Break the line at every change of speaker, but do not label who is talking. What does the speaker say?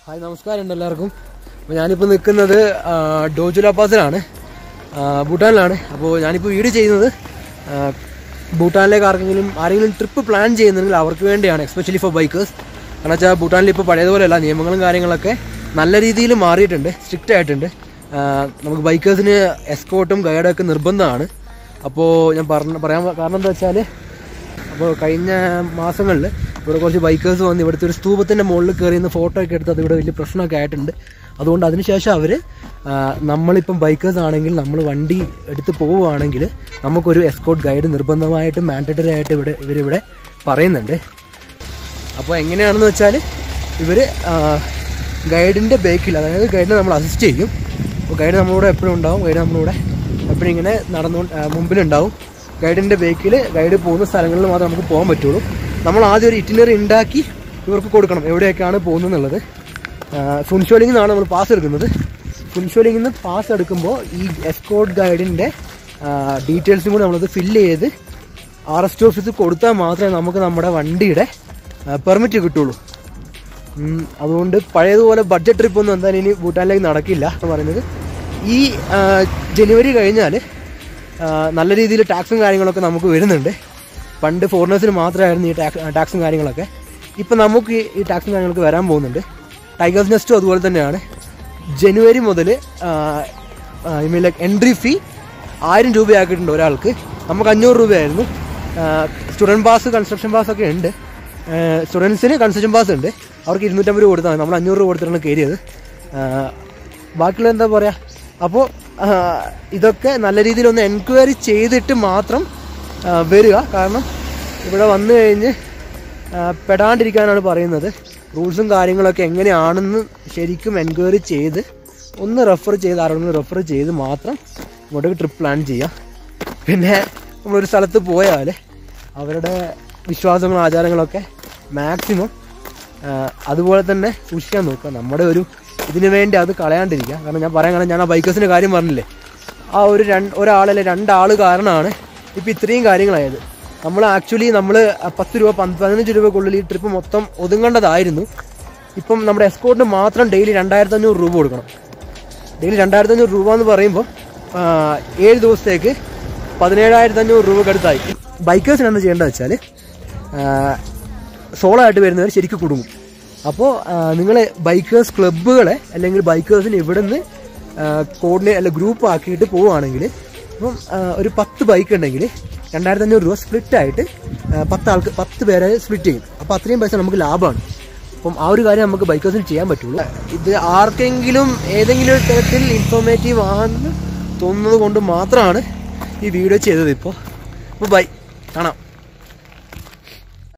hi നമസ്കാരമുണ്ട് എല്ലാവർക്കും അപ്പോൾ ഞാനിപ്പോൾ നിൽക്കുന്നത് ആ, ഡോജുല പാസിലാണ് ആ, ഭൂട്ടാനിലാണ് അപ്പോൾ ഞാനിപ്പോൾ വീഡിയോ ചെയ്യുന്നത് ആ, ഭൂട്ടാനിലേക്ക് ആർക്കെങ്കിലും ആരെങ്കിലും ട്രിപ്പ് പ്ലാൻ ചെയ്യുന്നുണ്ടെങ്കിൽ അവർക്ക് വേണ്ടിയാണ് എസ്പെഷ്യലി ഫോർ ബൈക്കേഴ്സ് കാരണം വെച്ചാൽ ഭൂട്ടാനിൽ ഇപ്പോൾ പഴയതുപോലെയല്ല നിയമങ്ങളും കാര്യങ്ങളൊക്കെ നല്ല രീതിയിൽ മാറിയിട്ടുണ്ട് സ്ട്രിക്റ്റ് ആയിട്ടുണ്ട് ആ, നമുക്ക് ബൈക്കേഴ്സിന് എസ്കോട്ടും ഗൈഡൊക്കെ നിർബന്ധമാണ് അപ്പോൾ ഞാൻ പറഞ്ഞ പറയാൻ കാരണം എന്താ വെച്ചാൽ അപ്പോൾ കഴിഞ്ഞ മാസങ്ങളിൽ ഇവിടെ കുറച്ച് ബൈക്കേഴ്സ് വന്ന് ഇവിടുത്തെ ഒരു സ്തൂപത്തിൻ്റെ മുകളിൽ കയറി നിന്ന് ഫോട്ടോ ഒക്കെ എടുത്ത് അത് ഇവിടെ വലിയ പ്രശ്നമൊക്കെ ആയിട്ടുണ്ട് അതുകൊണ്ട് അതിനുശേഷം അവർ നമ്മളിപ്പം ബൈക്കേഴ്സ് ആണെങ്കിൽ നമ്മൾ വണ്ടി എടുത്ത് പോവുകയാണെങ്കിൽ നമുക്കൊരു എസ്കോട്ട് ഗൈഡ് നിർബന്ധമായിട്ടും മാൻഡറ്ററി ആയിട്ട് ഇവിടെ ഇവരിവിടെ പറയുന്നുണ്ട് അപ്പോൾ എങ്ങനെയാണെന്ന് വെച്ചാൽ ഇവർ ഗൈഡിൻ്റെ ബേക്കിൽ അതായത് ഗൈഡിനെ നമ്മൾ അസിസ്റ്റ് ചെയ്യും അപ്പോൾ ഗൈഡ് നമ്മളൂടെ എപ്പോഴും ഉണ്ടാവും ഗൈഡ് നമ്മളൂടെ എപ്പോഴും ഇങ്ങനെ നടന്നു മുമ്പിലുണ്ടാവും ഗൈഡിൻ്റെ ബേക്കിൽ ഗൈഡ് പോകുന്ന സ്ഥലങ്ങളിൽ മാത്രമേ നമുക്ക് പോകാൻ പറ്റുള്ളൂ നമ്മൾ ആദ്യം ഒരു ഇറ്റിനറി ഉണ്ടാക്കി ഇവർക്ക് കൊടുക്കണം എവിടെയൊക്കെയാണ് പോകുന്നത് ഫുൻഷോലിംഗിൽ നിന്നാണ് നമ്മൾ പാസ് എടുക്കുന്നത് ഫുൻഷോലിംഗിൽ നിന്ന് പാസ് എടുക്കുമ്പോൾ ഈ എസ്കോട്ട് ഗൈഡിൻ്റെ ഡീറ്റെയിൽസും കൂടി നമ്മളത് ഫില്ല് ചെയ്ത് ആർ എസ് ടി ഓഫീസിൽ കൊടുത്താൽ മാത്രമേ നമുക്ക് നമ്മുടെ വണ്ടിയുടെ പെർമിറ്റ് കിട്ടുള്ളൂ ഉം, അതുകൊണ്ട് പഴയതുപോലെ ബഡ്ജറ്റ് ട്രിപ്പ് ഒന്നും എന്തായാലും ഇനി ഭൂട്ടാനിലേക്ക് നടക്കില്ല എന്ന് പറയുന്നത് ഈ ആ, ജനുവരി കഴിഞ്ഞാൽ നല്ല രീതിയിൽ ടാക്സും കാര്യങ്ങളൊക്കെ നമുക്ക് വരുന്നുണ്ട് പണ്ട് ഫോറിനേഴ്സിന് മാത്രമായിരുന്നു ഈ ടാക്സ് ടാക്സും കാര്യങ്ങളൊക്കെ ഇപ്പം നമുക്ക് ഈ- ഈ ടാക്സും കാര്യങ്ങളൊക്കെ വരാൻ പോകുന്നുണ്ട് ടൈഗേഴ്സ് നെസ്റ്റും അതുപോലെ തന്നെയാണ് ജനുവരി മുതൽ I mean like entry fee ആയിരം രൂപയാക്കിയിട്ടുണ്ട് ഒരാൾക്ക് നമുക്ക് അഞ്ഞൂറ് രൂപയായിരുന്നു സ്റ്റുഡൻറ് പാസ് കൺസ്ട്രക്ഷൻ പാസ് ഒക്കെ ഉണ്ട് സ്റ്റുഡൻസിന് കൺസ്ട്രക്ഷൻ പാസ് ഉണ്ട് അവർക്ക് ഇരുന്നൂറ്റമ്പത് രൂപ കൊടുത്താൽ മതി നമ്മൾ അഞ്ഞൂറ് രൂപ കൊടുത്തിട്ടാണ് കയറിയത് ബാക്കിയുള്ള എന്താ പറയുക അപ്പോൾ ഇതൊക്കെ നല്ല രീതിയിൽ ഒന്ന് എൻക്വയറി ചെയ്തിട്ട് മാത്രം ആ, വരിക കാരണം ഇവിടെ വന്നു കഴിഞ്ഞ് ആ, പെടാണ്ടിരിക്കാനാണ് പറയുന്നത് റൂൾസും കാര്യങ്ങളൊക്കെ എങ്ങനെയാണെന്ന് ശരിക്കും എൻക്വയറി ചെയ്ത് ഒന്ന് റെഫർ ചെയ്ത് ആരോടെങ്കിലും റെഫർ ചെയ്ത് മാത്രം ഇങ്ങോട്ടേക്ക് ട്രിപ്പ് പ്ലാൻ ചെയ്യാം പിന്നെ നമ്മളൊരു സ്ഥലത്ത് പോയാൽ അവരുടെ വിശ്വാസങ്ങളും ആചാരങ്ങളൊക്കെ മാക്സിമം അതുപോലെ തന്നെ സൂക്ഷിക്കാൻ നോക്കുക നമ്മുടെ ഒരു ഇതിനു വേണ്ടി അത് കളയാണ്ടിരിക്കുക കാരണം ഞാൻ പറയാൻ കാരണം ഞാൻ ആ ബൈക്കേഴ്സിൻ്റെ കാര്യം പറഞ്ഞില്ലേ ആ ഒരു രണ്ട് ഒരാളല്ലേ രണ്ടാൾ കാരണമാണ് ഇപ്പം ഇത്രയും കാര്യങ്ങളായത് നമ്മൾ ആക്ച്വലി നമ്മൾ പത്ത് രൂപ പന്ത് പതിനഞ്ച് രൂപക്കുള്ളിൽ ഈ ട്രിപ്പ് മൊത്തം ഒതുങ്ങേണ്ടതായിരുന്നു ഇപ്പം നമ്മുടെ എസ്കോട്ടിന് മാത്രം ഡെയിലി രണ്ടായിരത്തി അഞ്ഞൂറ് രൂപ കൊടുക്കണം ഡെയിലി രണ്ടായിരത്തി അഞ്ഞൂറ് രൂപ എന്ന് പറയുമ്പോൾ ആ, ഏഴ് ദിവസത്തേക്ക് പതിനേഴായിരത്തി അഞ്ഞൂറ് രൂപക്ക് അടുത്തായി ബൈക്കേഴ്സിന് എന്താ ചെയ്യേണ്ടത് വെച്ചാൽ സോളോ ആയിട്ട് വരുന്നവർ ശരിക്കും കുടുങ്ങും അപ്പോൾ നിങ്ങൾ ബൈക്കേഴ്സ് ക്ലബ്ബുകളെ അല്ലെങ്കിൽ ബൈക്കേഴ്സിന് ഇവിടെ നിന്ന് കോർഡിനേ അല്ല ഗ്രൂപ്പ് ആക്കിയിട്ട് പോവുകയാണെങ്കിൽ ഇപ്പം ആ, ഒരു പത്ത് ബൈക്ക് ഉണ്ടെങ്കിൽ രണ്ടായിരത്തി അഞ്ഞൂറ് രൂപ സ്പ്ലിറ്റ് ആയിട്ട് ആ, പത്ത് ആൾക്ക് പത്ത് പേരെ സ്പ്ലിറ്റ് ചെയ്യും അപ്പോൾ അത്രയും പൈസ നമുക്ക് ലാഭമാണ് അപ്പം ആ ഒരു കാര്യം നമുക്ക് ബൈക്കേഴ്സിന് ചെയ്യാൻ പറ്റുള്ളൂ ഇത് ആർക്കെങ്കിലും ഏതെങ്കിലും ഒരു തരത്തിൽ ഇൻഫോർമേറ്റീവ് ആണെന്ന് തോന്നുന്നത് കൊണ്ട് മാത്രമാണ് ഈ വീഡിയോ ചെയ്തത് ഇപ്പോൾ അപ്പോൾ ബൈ കാണാം